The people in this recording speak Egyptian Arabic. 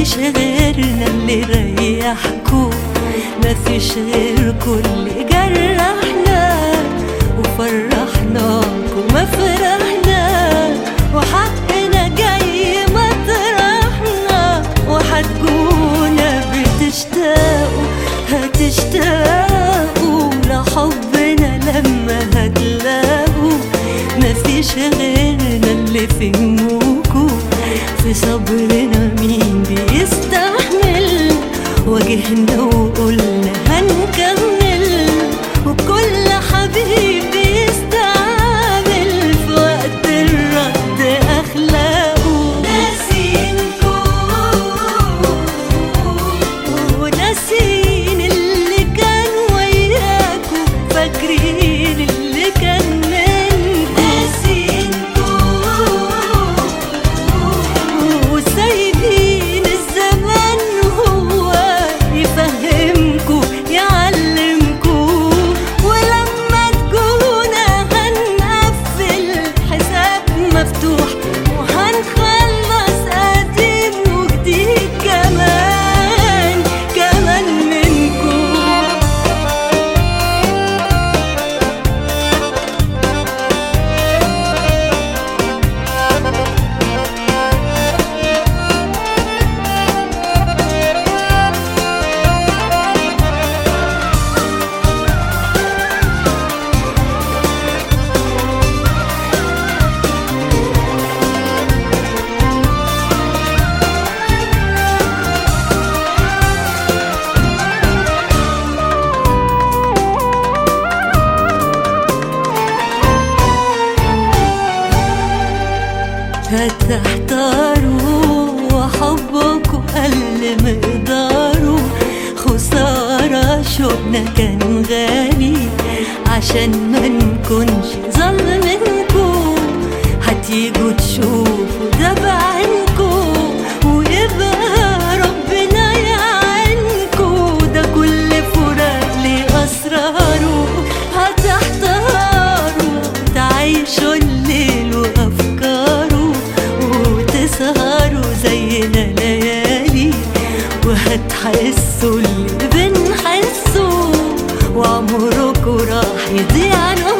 مفيش غيرنا اللي ريحكوا مفيش غيركوا اللي جرحنا وفرحناكوا ما فرحنا وحقنا جاي مطرحنا وحتجونا بتشتاقوا هتشتاقوا لحبنا لما هتلاقوا مفيش غيرنا اللي فهموكوا في صبرنا مين بيستحمل واجهنا وقلنا هنكمل وكل حبيب بيستعمل في وقت الرد اخلاقه ناسينكوا وناسين اللي كان وياكوا فاكرين اللي كان منكوا ناسينكوا وسايبين الزمان هو يفهمكوا يعلمكوا ولما تجونا هنقفل حساب مفتوح وهنخلص قديم وجديد كمان كمان منكم هتحتاروا وحبكوا قل مقداره خسارة شوقنا كان غالي عشان ما نكونش ظلمنكوا هتيجوا تشوفوا ده بعينكوا ويبقى ربنا يعينكوا ده كل فراق ليه أسراره هتحتاروا تعيشوا الليل وأفكاره وتسهروا زينا ليالي وهتحسوا اللي بنحسه وعمركوا راح يضيع نهار